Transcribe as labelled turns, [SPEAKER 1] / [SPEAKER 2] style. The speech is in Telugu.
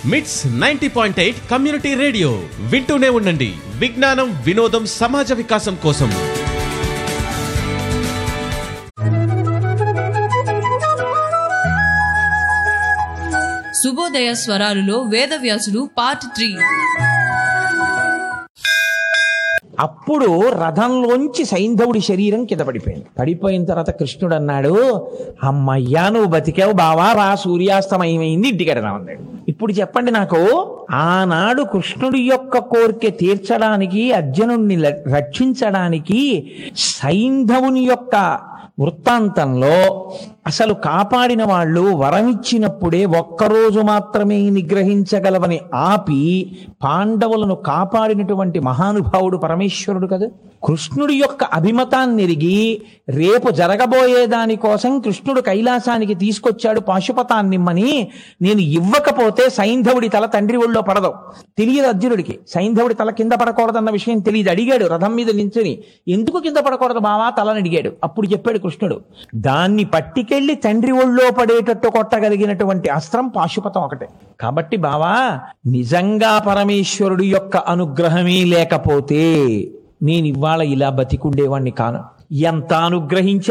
[SPEAKER 1] మిట్స్ ninety point eight community radio వింటూనే ఉండండి విజ్ఞానం వినోదం సమాజ వికాసం కోసం
[SPEAKER 2] శుభోదయ స్వరాలులో వేదవ్యాసుడు పార్ట్ త్రీ
[SPEAKER 3] అప్పుడు రథంలోంచి సైంధవుడి శరీరం కింద పడిపోయింది పడిపోయిన తర్వాత కృష్ణుడు అన్నాడు అమ్మయ్యా నువ్వు బతికావు బావా రా సూర్యాస్తమయమైంది ఇంటికి వెడదాం అన్నాడు ఇప్పుడు చెప్పండి నాకు ఆనాడు కృష్ణుడి యొక్క కోరిక తీర్చడానికి అర్జునుడిని ల- రక్షించడానికి సైంధవుని యొక్క వృత్తాంతంలో అసలు కాపాడిన వాళ్ళు వరమిచ్చినప్పుడే ఒక్కరోజు మాత్రమే నిగ్రహించగలవని ఆపి పాండవులను కాపాడినటువంటి మహానుభావుడు పరమేశ్వరుడు కదా కృష్ణుడి యొక్క అభిమతాన్ని ఎరిగి రేపు జరగబోయే దానికోసం కృష్ణుడు కైలాసానికి తీసుకొచ్చాడు పాశుపతాన్నిమ్మని నేను ఇవ్వకపోతే సైంధవుడి తల తండ్రి ఒళ్ళో పడదు తెలియదు అర్జునుడికి సైంధవుడి తల కింద పడకూడదన్న విషయం తెలియదు అడిగాడు రథం మీద నించుని ఎందుకు కింద పడకూడదు బావా తలని అడిగాడు అప్పుడు చెప్పాడు కృష్ణుడు దాన్ని పట్టికెళ్ళి తండ్రి ఒళ్ళో పడేటట్టు కొట్టగలిగినటువంటి అస్త్రం పాశుపతం ఒకటే కాబట్టి బావా నిజంగా పరమేశ్వరుడు యొక్క అనుగ్రహమే లేకపోతే నేను ఇవాళ ఇలా బతికుండేవాణ్ణి కాను ఎంత అనుగ్రహించి